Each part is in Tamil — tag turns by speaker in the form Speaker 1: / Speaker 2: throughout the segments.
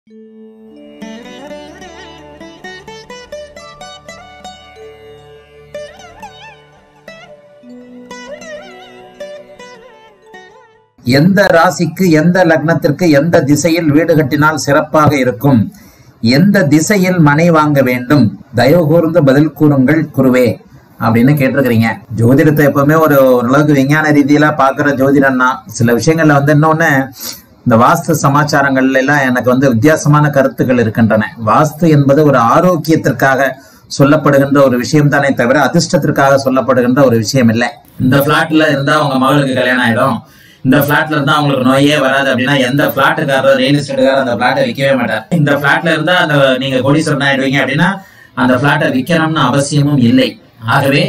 Speaker 1: எந்த ராசிக்கு எந்த லக்னத்திற்கு எந்த திசையில் வீடு கட்டினால் சிறப்பாக இருக்கும் எந்த திசையில் மனை வாங்க வேண்டும் தயவு கூர்ந்து பதில் கூறுங்கள் குருவே அப்படின்னு கேட்டிருக்கிறீங்க ஜோதிடத்தை எப்பவுமே ஒரு ஓரளவுக்கு விஞ்ஞான ரீதியில பாக்குற ஜோதிடம்னா சில விஷயங்கள்ல வந்து இன்னொன்னு இந்த வாஸ்து சமாச்சாரங்கள்ல எல்லாம் எனக்கு வந்து வித்தியாசமான கருத்துக்கள் இருக்கின்றன வாஸ்து என்பது ஒரு ஆரோக்கியத்திற்காக சொல்லப்படுகின்ற ஒரு விஷயம் தானே தவிர அதிர்ஷ்டத்திற்காக சொல்லப்படுகின்ற ஒரு விஷயம் இல்லை இந்த பிளாட்ல இருந்தா உங்க மகளுக்கு கல்யாணம் ஆயிடும் இந்த பிளாட்ல இருந்தா அவங்களுக்கு நோயே வராது அப்படின்னா எந்த பிளாட்டுக்காரர் ரியல் எஸ்டேட்டுக்காரர் அந்த பிளாட்டை விற்கவே மாட்டார் இந்த பிளாட்ல இருந்தா அந்த நீங்க கோடீஸ்வரன் ஆயிடுவீங்க அப்படின்னா அந்த பிளாட்டை விற்கணும்னு அவசியமும் இல்லை ஆகவே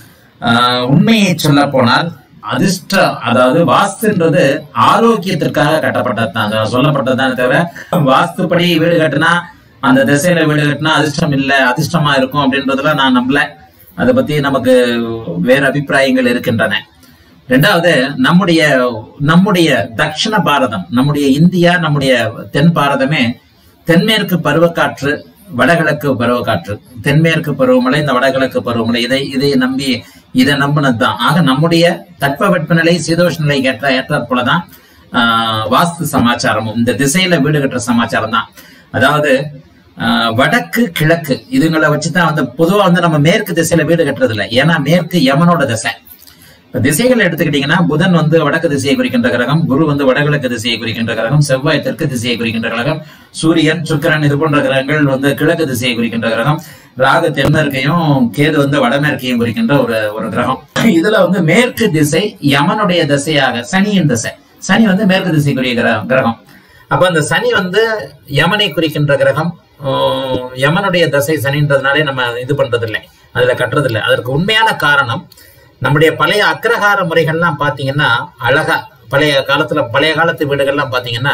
Speaker 1: ஆஹ், உண்மையை சொல்ல போனால் அதிர்ஷ்ட அதாவது வாஸ்துன்றது ஆரோக்கியத்திற்காக கட்டப்பட்டது தான் சொல்லப்பட்டது தானே தவிர வாஸ்துப்படி வீடு கட்டினா அந்த திசையில வீடு கட்டினா அதிர்ஷ்டம் இல்லை அதிர்ஷ்டமா இருக்கும் அப்படின்றதுல நான் நம்பல அதை பத்தி நமக்கு வேற அபிப்பிராயங்கள் இருக்கின்றன ரெண்டாவது நம்முடைய நம்முடைய தட்சிண பாரதம் நம்முடைய இந்தியா நம்முடைய தென் பாரதமே தென்மேற்கு பருவக்காற்று வடகிழக்கு பருவக்காற்று தென்மேற்கு பருவமழை இந்த வடகிழக்கு பருவமழை இதை இதை நம்பி இதை நம்பினதுதான் ஆக நம்முடைய தட்பவெப்பநிலை சீதோஷ் நிலை ஏற்ற ஏற்றாற் போலதான் ஆஹ், வாஸ்து சமாச்சாரமும் இந்த திசையில வீடு கட்டுற சமாச்சாரம் தான் அதாவது ஆஹ், வடக்கு கிழக்கு இதுங்களை வச்சுதான் வந்து பொதுவா வந்து நம்ம மேற்கு திசையில வீடு கட்டுறது இல்லை ஏன்னா மேற்கு யமனோட திசை இப்ப திசைகளை எடுத்துக்கிட்டீங்கன்னா புதன் வந்து வடக்கு திசையை குறிக்கின்ற கிரகம் குரு வந்து வடகிழக்கு திசையை குறிக்கின்ற கிரகம் செவ்வாய் தெற்கு திசையை குறிக்கின்ற கிரகம் சூரியன் சுக்கிரன் இது போன்ற கிரகங்கள் வந்து கிழக்கு திசையை குறிக்கின்ற கிரகம் ராகு தென்மேற்கையும் கேது வந்து வடமேற்கையும் குறிக்கின்ற ஒரு ஒரு கிரகம் இதுல வந்து மேற்கு திசை யமனுடைய திசையாக சனியின் திசை சனி வந்து மேற்கு திசைக்குரிய கிர- கிரகம் அப்ப அந்த சனி வந்து யமனை குறிக்கின்ற கிரகம் ஆஹ் யமனுடைய தசை சனின்றதுனாலே நம்ம இது பண்றது இல்லை அதுல கட்டுறது இல்லை அதற்கு உண்மையான காரணம் நம்முடைய பழைய அக்ரஹார முறைகள்லாம் பாத்தீங்கன்னா அழகா பழைய காலத்துல பழைய காலத்து வீடுகள்லாம் பாத்தீங்கன்னா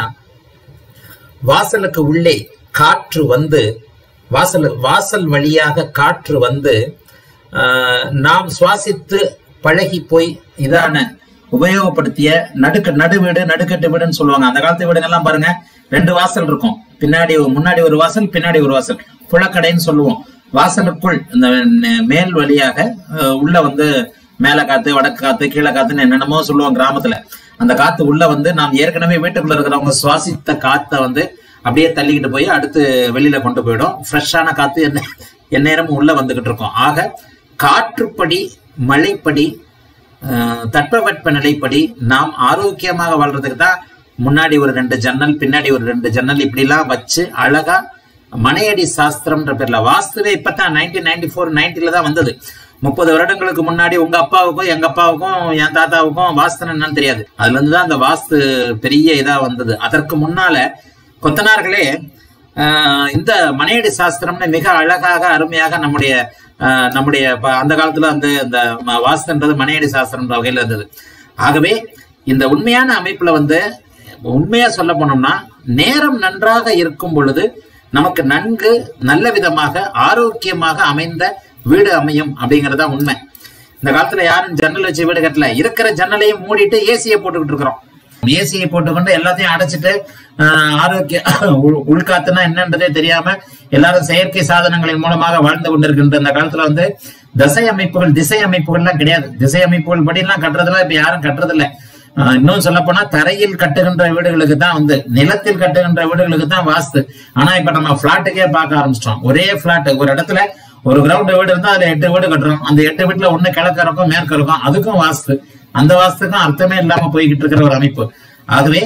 Speaker 1: வாசலுக்கு உள்ளே காற்று வந்து வாசல் வாசல் வழியாக காற்று வந்து ஆஹ், நாம் சுவாசித்து பழகி போய் இதான உபயோகப்படுத்திய நடுக்க நடு வீடு நடுக்கட்டு வீடுன்னு சொல்லுவாங்க அந்த காலத்து வீடுங்கெல்லாம் பாருங்க ரெண்டு வாசல் இருக்கும் பின்னாடி முன்னாடி ஒரு வாசல் பின்னாடி ஒரு வாசல் புழக்கடைன்னு சொல்லுவோம் வாசலுக்குள் இந்த ந- மேல் வழியாக ஆஹ், உள்ள வந்து மேல காத்து வடக்கு காத்து கீழே காத்துன்னு என்னென்னமோ சொல்லுவோம் கிராமத்துல அந்த காத்து உள்ள வந்து நாம் ஏற்கனவே வீட்டுக்குள்ள இருக்கிறவங்க சுவாசித்த காத்தை வந்து அப்படியே தள்ளிக்கிட்டு போய் அடுத்து வெளியில கொண்டு போயிடும் ஃப்ரெஷ்ஷான காத்து என்ன எந்நேரமும் உள்ள வந்துகிட்டு இருக்கும் ஆக காற்றுப்படி மழைப்படி ஆஹ், தட்பவெட்ப நிலைப்படி நாம் ஆரோக்கியமாக வாழ்றதுக்கு தான் முன்னாடி ஒரு ரெண்டு ஜன்னல் பின்னாடி ஒரு ரெண்டு ஜன்னல் இப்படிலாம் வச்சு அழகா மனையடி சாஸ்திரம்ன்ற பேர்ல வாஸ்துவே இப்பதான் நைன்டீன் நைன்டி ஃபோர் நைன்டில தான் வந்தது முப்பது வருடங்களுக்கு முன்னாடி உங்க அப்பாவுக்கும் எங்க அப்பாவுக்கும் என் தாத்தாவுக்கும் வாஸ்து என்னன்னு தெரியாது அதுல இருந்து தான் அந்த வாஸ்து பெரிய இதா வந்தது அதற்கு முன்னால கொத்தனார்களே ஆஹ், இந்த மனையடி சாஸ்திரம்னு மிக அழகாக அருமையாக நம்முடைய ஆஹ், நம்முடைய ப- அந்த காலத்துல வந்து இந்த ம- வாஸ்துன்றது மனையடி சாஸ்திரம்ன்ற வகையில இருந்தது ஆகவே இந்த உண்மையான அமைப்புல வந்து உண்மையா சொல்ல போனோம்னா நேரம் நன்றாக இருக்கும் பொழுது நமக்கு நன்கு நல்ல விதமாக ஆரோக்கியமாக அமைந்த வீடு அமையும் அப்படிங்கறதா உண்மை இந்த காலத்துல யாரும் ஜன்னல் வச்சு வீடு கட்டல இருக்கிற ஜன்னலையும் மூடிட்டு ஏசியை போட்டுக்கிட்டு இருக்கிறோம் ஏசியை போட்டுக்கொண்டு எல்லாத்தையும் அடைச்சிட்டு ஆஹ், ஆரோக்கிய உள்- உள்காத்துனா என்னன்றதே தெரியாம எல்லாரும் செயற்கை சாதனங்களின் மூலமாக வாழ்ந்து கொண்டிருக்கின்ற இந்த காலத்துல வந்து திசை அமைப்புகள் திசை அமைப்புகள்லாம் கிடையாது திசை அமைப்புகள் படிலாம் கட்டுறதுலாம் இப்ப யாரும் கட்டுறது இல்ல ஆஹ், இன்னும் சொல்ல போனா தரையில் கட்டுகின்ற வீடுகளுக்கு தான் வந்து நிலத்தில் கட்டுகின்ற வீடுகளுக்கு தான் வாஸ்து ஆனா இப்ப நம்ம பிளாட்டுக்கே பார்க்க ஆரம்பிச்சிட்டோம் ஒரே பிளாட் ஒரு இடத்துல ஒரு கிரவுண்ட் வீடு இருந்தா அதுல எட்டு வீடு கட்டுறோம் அந்த எட்டு வீட்டுல ஒண்ணு கிழக்கு இருக்கும் மேற்கு இருக்கும் அதுக்கும் வாஸ்து அந்த வாஸ்துக்கும் அர்த்தமே இல்லாம போய்கிட்டு இருக்கிற ஒரு அமைப்பு ஆகவே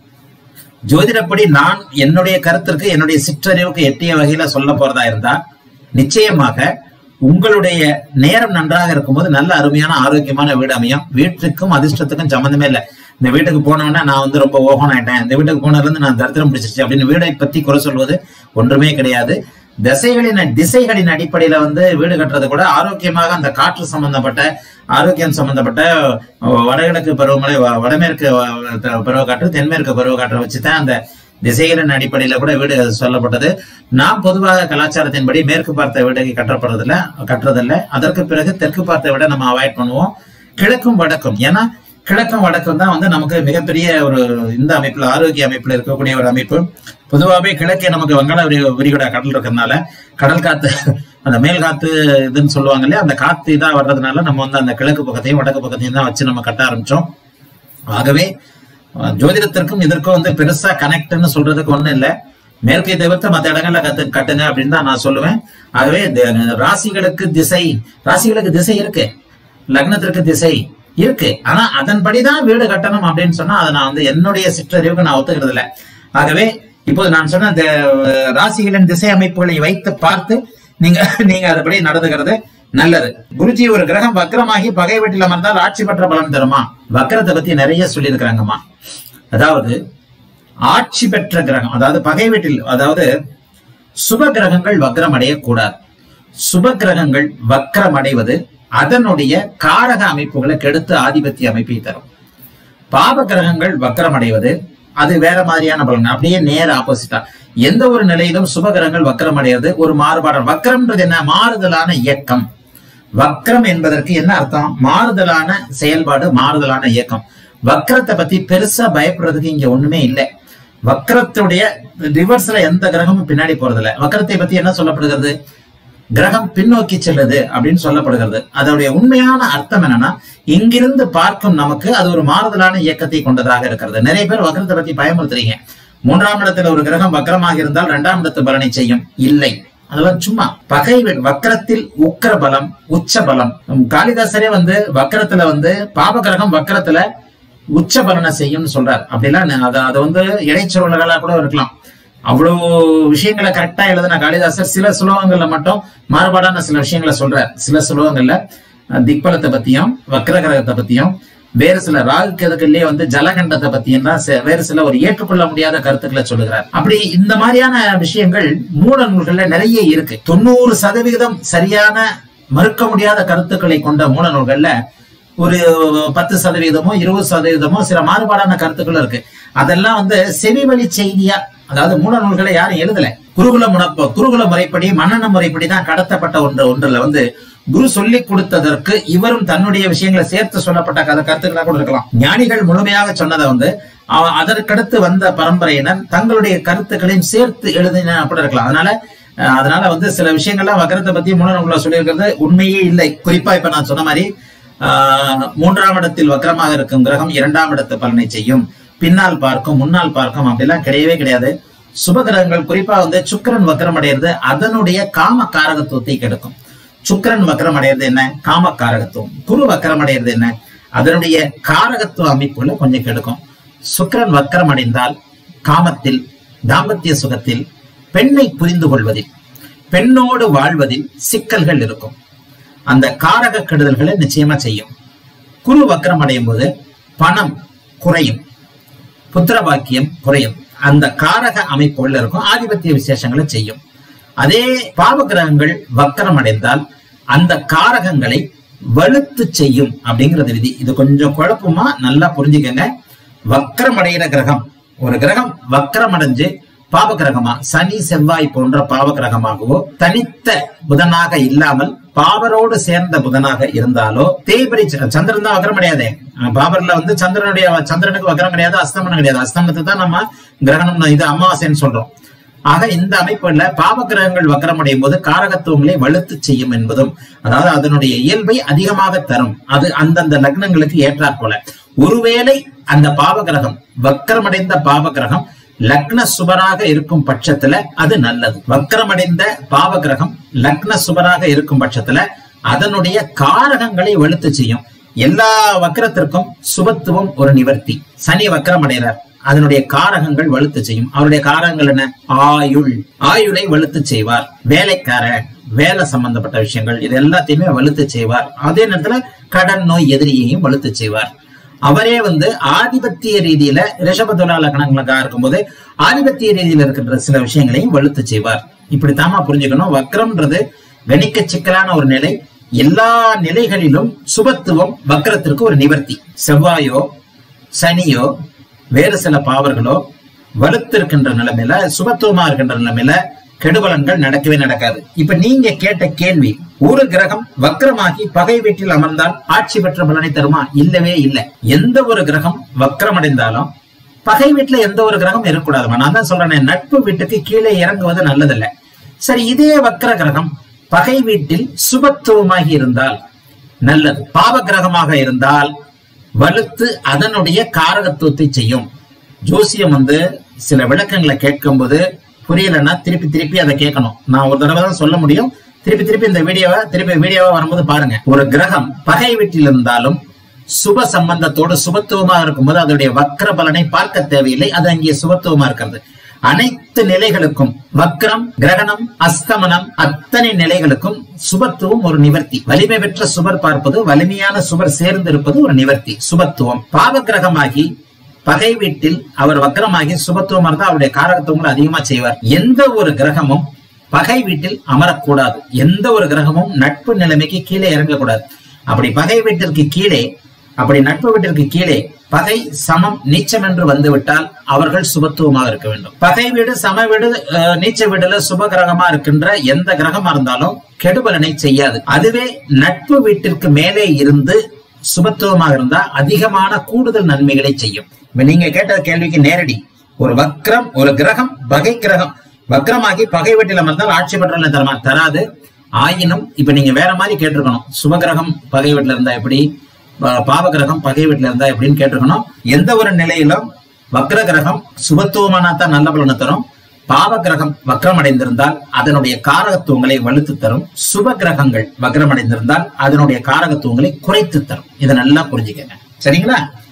Speaker 1: ஜோதிடப்படி நான் என்னுடைய கருத்திற்கு என்னுடைய சிற்றறிவுக்கு எட்டிய வகையில சொல்ல போறதா இருந்தா நிச்சயமாக உங்களுடைய நேரம் நன்றாக இருக்கும்போது நல்ல அருமையான ஆரோக்கியமான வீடு அமையும் வீட்டுக்கும் அதிர்ஷ்டத்துக்கும் சம்மந்தமே இல்லை இந்த வீட்டுக்கு போனோன்னா நான் வந்து ரொம்ப ஓகன் ஆயிட்டேன் இந்த வீட்டுக்கு போனதுல இருந்து நான் தரித்திரம் பிடிச்சிருச்சு அப்படின்னு வீடை பத்தி குறை சொல்வது ஒன்றுமே கிடையாது திசைகளின் திசைகளின் அடிப்படையில வந்து வீடு கட்டுறது கூட ஆரோக்கியமாக அந்த காற்று சம்பந்தப்பட்ட ஆரோக்கியம் சம்பந்தப்பட்ட அஹ், வடகிழக்கு பருவமழை வ- வடமேற்கு அஹ், த- பருவக்காற்று தென்மேற்கு பருவக்காற்றை வச்சுதான் அந்த திசைகளின் அடிப்படையில கூட வீடு சொல்லப்பட்டது நாம் பொதுவாக கலாச்சாரத்தின்படி மேற்கு பார்த்த வீடு கட்டப்படுறதில்ல கட்டுறதில்ல அதற்கு பிறகு தெற்கு பார்த்த விட நம்ம அவாய்ட் பண்ணுவோம் கிழக்கும் வடக்கும் ஏன்னா கிழக்கும் வடக்கும் தான் வந்து நமக்கு மிகப்பெரிய ஒரு இந்த அமைப்புல ஆரோக்கிய அமைப்புல இருக்கக்கூடிய ஒரு அமைப்பு பொதுவாகவே கிழக்கே நமக்கு வங்காள விரி- விரிகுடா கடல் இருக்கிறதுனால கடல் காத்து அந்த மேல் காத்து இதுன்னு சொல்லுவாங்க இல்லையா அந்த காத்து இதா வர்றதுனால நம்ம வந்து அந்த கிழக்கு பக்கத்தையும் வடக்கு பக்கத்தையும் தான் வச்சு நம்ம கட்ட ஆரம்பிச்சோம் ஆகவே அஹ், ஜோதிடத்திற்கும் இதற்கும் வந்து பெருசா கனெக்ட்னு சொல்றதுக்கு ஒண்ணும் இல்ல மேற்கை தவிர்த்து மற்ற இடங்கள்ல கத்து கட்டுங்க அப்படின்னு தான் நான் சொல்லுவேன் ஆகவே த- ராசிகளுக்கு திசை ராசிகளுக்கு திசை இருக்கு லக்னத்திற்கு திசை இருக்கு ஆனா அதன்படிதான் வீடு கட்டணும் அப்படின்னு சொன்னா அதை நான் வந்து என்னுடைய சிற்றறிவுக்கு நான் ஒத்துக்கிறது இல்ல ஆகவே இப்போது நான் சொன்ன இந்த ராசிகளின் திசை அமைப்புகளை வைத்து பார்த்து நீங்க நீங்க அதுபடி நடந்துக்கிறது நல்லது குருஜி ஒரு கிரகம் வக்ரமாகி பகை வீட்டில் அமர்ந்தால் ஆட்சி பெற்ற பலன் தருமா வக்ரத்தை பத்தி நிறைய சொல்லியிருக்கிறாங்கம்மா அதாவது ஆட்சி பெற்ற கிரகம் அதாவது பகை வீட்டில் அதாவது சுப கிரகங்கள் வக்ரம் அடையக்கூடாது சுப கிரகங்கள் வக்ரம் அடைவது அதனுடைய காரக அமைப்புகளை கெடுத்து ஆதிபத்திய அமைப்பை தரும் பாப கிரகங்கள் வக்ரம் அடைவது அது வேற மாதிரியான பலன் அப்படியே நேர ஆப்போசிட்டா எந்த ஒரு நிலையிலும் சுப கிரகங்கள் வக்ரம் அடைவது ஒரு மாறுபாடு வக்ரம்ன்றது என்ன மாறுதலான இயக்கம் வக்ரம் என்பதற்கு என்ன அர்த்தம் மாறுதலான செயல்பாடு மாறுதலான இயக்கம் வக்ரத்தை பத்தி பெருசா பயப்படுறதுக்கு இங்க ஒண்ணுமே இல்லை வக்ரத்துடைய ரிவர்ஸ்ல எந்த கிரகமும் பின்னாடி போறதில்ல வக்ரத்தை பத்தி என்ன சொல்லப்படுகிறது கிரகம் பின்னோக்கி செல்லுது அப்படின்னு சொல்லப்படுகிறது அதோடைய உண்மையான அர்த்தம் என்னன்னா இங்கிருந்து பார்க்கும் நமக்கு அது ஒரு மாறுதலான இயக்கத்தை கொண்டதாக இருக்கிறது நிறைய பேர் வக்ரத்தை பத்தி பயமுறுத்துறீங்க மூன்றாம் இடத்துல ஒரு கிரகம் வக்ரமாக இருந்தால் இரண்டாம் இடத்து பலனை செய்யும் இல்லை அதெல்லாம் சும்மா பகை வீடு- வக்ரத்தில் உக்கிர பலம் உச்ச பலம் உம் காளிதாசரே வந்து வக்ரத்துல வந்து பாப கிரகம் வக்ரத்துல உச்ச பலனை செய்யும்னு சொல்றார் அப்படிலாம் ந- அது அது வந்து இடைச்சொல்களா கூட இருக்கலாம் அவ்வளவு விஷயங்களை கரெக்டா எழுதின காளிதாசர் சில சுலோகங்கள்ல மட்டும் மாறுபாடான சில விஷயங்களை சொல்றார் சில சுலோகங்கள்ல அஹ், திக்பலத்தை பத்தியும் வக்ர கிரகத்தை பத்தியும் வேறு சில ராகு கேதுக்கள்லயே வந்து ஜலகண்டத்தை பத்தியும் தான் சி- வேறு சில ஒரு ஏற்றுக்கொள்ள முடியாத கருத்துக்களை சொல்லுகிறார் அப்படி இந்த மாதிரியான விஷயங்கள் மூல நூல்கள்ல நிறைய இருக்கு தொண்ணூறு சதவிகிதம் சரியான மறுக்க முடியாத கருத்துக்களை கொண்ட மூல நூல்கள்ல ஒரு பத்து சதவீதமோ இருபது சதவீதமோ சில மாறுபாடான கருத்துக்கள் இருக்கு அதெல்லாம் வந்து செவிவழி செய்தியா அதாவது மூல நூல்களை யாரும் எழுதல குருகுல முனப்ப குருகுல முறைப்படி மன்னன முறைப்படி தான் கடத்தப்பட்ட ஒன்று ஒன்றுல வந்து குரு சொல்லி கொடுத்ததற்கு இவரும் தன்னுடைய விஷயங்களை சேர்த்து சொல்லப்பட்ட கத கருத்துக்களா கூட இருக்கலாம் ஞானிகள் முழுமையாக சொன்னதை வந்து அவ- அதற்கடுத்து வந்த பரம்பரையினர் தங்களுடைய கருத்துக்களையும் சேர்த்து எழுதின கூட இருக்கலாம் அதனால அஹ், அதனால வந்து சில விஷயங்கள்லாம் வக்கரத்தை பத்தி மூல நூல்களை சொல்லியிருக்கிறது உண்மையே இல்லை குறிப்பா இப்ப நான் சொன்ன மாதிரி ஆஹ், மூன்றாம் இடத்தில் வக்ரமாக இருக்கும் கிரகம் இரண்டாம் இடத்து பலனை செய்யும் பின்னால் பார்க்கும் முன்னால் பார்க்கும் அப்படிலாம் கிடையவே கிடையாது சுப கிரகங்கள் குறிப்பா வந்து சுக்கிரன் வக்ரம் அடையிறது அதனுடைய காம காரகத்துவத்தை கெடுக்கும் சுக்கிரன் வக்ரம் அடையிறது என்ன காம காரகத்துவம் குரு வக்ரம் அடையிறது என்ன அதனுடைய காரகத்துவ அமைப்புகளை கொஞ்சம் கெடுக்கும் சுக்கிரன் வக்ரம் அடைந்தால் காமத்தில் தாம்பத்திய சுகத்தில் பெண்ணை புரிந்து கொள்வதில் பெண்ணோடு வாழ்வதில் சிக்கல்கள் இருக்கும் அந்த காரக கெடுதல்களை நிச்சயமா செய்யும் குரு வக்ரம் அடையும் போது பணம் குறையும் புத்திர பாக்கியம் குறையும் அந்த காரக அமைப்புகள் இருக்கும் ஆதிபத்திய விசேஷங்களை செய்யும் அதே பாவ கிரகங்கள் வக்கரம் அடைந்தால் அந்த காரகங்களை வலுத்து செய்யும் அப்படிங்கிறது விதி இது கொஞ்சம் குழப்பமா நல்லா புரிஞ்சுக்கங்க வக்கரம் அடைகிற கிரகம் ஒரு கிரகம் வக்கரம் அடைஞ்சு பாவ கிரகமா சனி செவ்வாய் போன்ற பாவ கிரகமாகவோ தனித்த புதனாக இல்லாமல் பாவரோடு சேர்ந்த புதனாக இருந்தாலோ தேய்பிரி சந்திரன் தான் வக்கரம் கிடையாது அஹ் பாபர்ல வந்து சந்திரனுடைய சந்திரனுக்கு வக்கரம் கிடையாது அஸ்தமனம் கிடையாது அஸ்தமனத்தை தான் நம்ம கிரகணம் இது அமாவாசைன்னு சொல்றோம் ஆக இந்த அமைப்புல பாவ கிரகங்கள் வக்கரமடையும் போது காரகத்துவங்களை வலுத்து செய்யும் என்பதும் அதாவது அதனுடைய இயல்பை அதிகமாக தரும் அது அந்தந்த லக்னங்களுக்கு ஏற்றாற் போல ஒருவேளை அந்த பாவ கிரகம் வக்கரமடைந்த பாவ கிரகம் லக்ன சுபராக இருக்கும் பட்சத்துல அது நல்லது வக்கரமடைந்த பாவ கிரகம் லக்ன சுபராக இருக்கும் பட்சத்துல அதனுடைய காரகங்களை வலுத்து செய்யும் எல்லா வக்கரத்திற்கும் சுபத்துவம் ஒரு நிவர்த்தி சனி வக்கரம் அடைகிறார் அதனுடைய காரகங்கள் வலுத்து செய்யும் அவருடைய காரகங்கள் என்ன ஆயுள் ஆயுளை வலுத்து செய்வார் வேலைக்காரன் வேலை சம்பந்தப்பட்ட விஷயங்கள் இது எல்லாத்தையுமே வலுத்து செய்வார் அதே நேரத்துல கடன் நோய் எதிரியையும் வலுத்து செய்வார் அவரே வந்து ஆதிபத்திய ரீதியில ரிஷபதுலா லக்னங்களுக்காக இருக்கும்போது ஆதிபத்திய ரீதியில இருக்கின்ற சில விஷயங்களையும் வலுத்து செய்வார் இப்படித்தாமா புரிஞ்சுக்கணும் வக்ரம்ன்றது கணிக்க சிக்கலான ஒரு நிலை எல்லா நிலைகளிலும் சுபத்துவம் வக்ரத்திற்கு ஒரு நிவர்த்தி செவ்வாயோ சனியோ வேறு சில பாவர்களோ வலுத்திருக்கின்ற நிலைமையில சுபத்துவமா இருக்கின்ற நிலைமையில கெடுபலன்கள் நடக்கவே நடக்காது இப்ப நீங்க கேட்ட கேள்வி ஒரு கிரகம் வக்ரமாகி பகை வீட்டில் அமர்ந்தால் ஆட்சி பெற்ற பலனை தருமா இல்லவே இல்லை எந்த ஒரு கிரகம் வக்ரம் அடைந்தாலும் பகை வீட்டுல எந்த ஒரு கிரகம் இருக்கக்கூடாதுமா நான் தான் சொல்றேன் நட்பு வீட்டுக்கு கீழே இறங்குவது நல்லதில்லை சரி இதே வக்ர கிரகம் பகை வீட்டில் சுபத்துவமாகி இருந்தால் நல்லது பாவ கிரகமாக இருந்தால் வலுத்து அதனுடைய காரகத்துவத்தை செய்யும் ஜோசியம் வந்து சில விளக்கங்களை கேட்கும்போது புரியலன்னா திருப்பி திருப்பி அதை கேட்கணும் நான் ஒரு தடவை தான் சொல்ல முடியும் திருப்பி திருப்பி இந்த வீடியோவை திருப்பி வீடியோவா வரும்போது பாருங்க ஒரு கிரகம் பகை வீட்டில் இருந்தாலும் சுப சம்பந்தத்தோடு சுபத்துவமா இருக்கும்போது அதனுடைய வக்ர பலனை பார்க்க தேவையில்லை அது அங்கே சுபத்துவமா இருக்கிறது அனைத்து நிலைகளுக்கும் வக்ரம் கிரகணம் அஸ்தமனம் அத்தனை நிலைகளுக்கும் சுபத்துவம் ஒரு நிவர்த்தி வலிமை பெற்ற சுபர் பார்ப்பது வலிமையான சுபர் சேர்ந்து இருப்பது ஒரு நிவர்த்தி சுபத்துவம் பாவ கிரகமாகி பகை வீட்டில் அவர் வக்ரமாகி சுபத்துவம் இருந்தால் அவருடைய காரகத்துவங்களை அதிகமா செய்வார் எந்த ஒரு கிரகமும் பகை வீட்டில் அமரக்கூடாது எந்த ஒரு கிரகமும் நட்பு நிலைமைக்கு கீழே இறங்கக்கூடாது அப்படி பகை வீட்டிற்கு கீழே அப்படி நட்பு வீட்டிற்கு கீழே பகை சமம் நீச்சம் என்று வந்துவிட்டால் அவர்கள் சுபத்துவமாக இருக்க வேண்டும் பகை வீடு சம வீடு அஹ், நீச்ச வீடுல சுப கிரகமா இருக்கின்ற எந்த கிரகமா இருந்தாலும் கெடுபலனை செய்யாது அதுவே நட்பு வீட்டிற்கு மேலே இருந்து சுபத்துவமாக இருந்தா அதிகமான கூடுதல் நன்மைகளை செய்யும் இப்ப நீங்க கேட்ட கேள்விக்கு நேரடி ஒரு வக்ரம் ஒரு கிரகம் பகை கிரகம் வக்ரமாகி பகை வீட்டில் அமர்ந்தால் ஆட்சி பெற்றல தரமா தராது ஆயினும் இப்ப நீங்க வேற மாதிரி கேட்டிருக்கணும் சுபகிரகம் பகை வீட்டுல இருந்தா எப்படி ப- பாவ கிரகம் பகை வீட்டுல இருந்தா எப்படின்னு கேட்டிருக்கணும் எந்த ஒரு நிலையிலும் வக்ர கிரகம் சுபத்துவமானா தான் நல்ல பலனை தரும் பாவ கிரகம் வக்ரம் அடைந்திருந்தால் அதனுடைய காரகத்துவங்களை வலுத்து தரும் சுப கிரகங்கள் வக்ரம் அடைந்திருந்தால் அதனுடைய காரகத்துவங்களை குறைத்து தரும் இதை நல்லா புரிஞ்சுக்கங்க சரிங்களா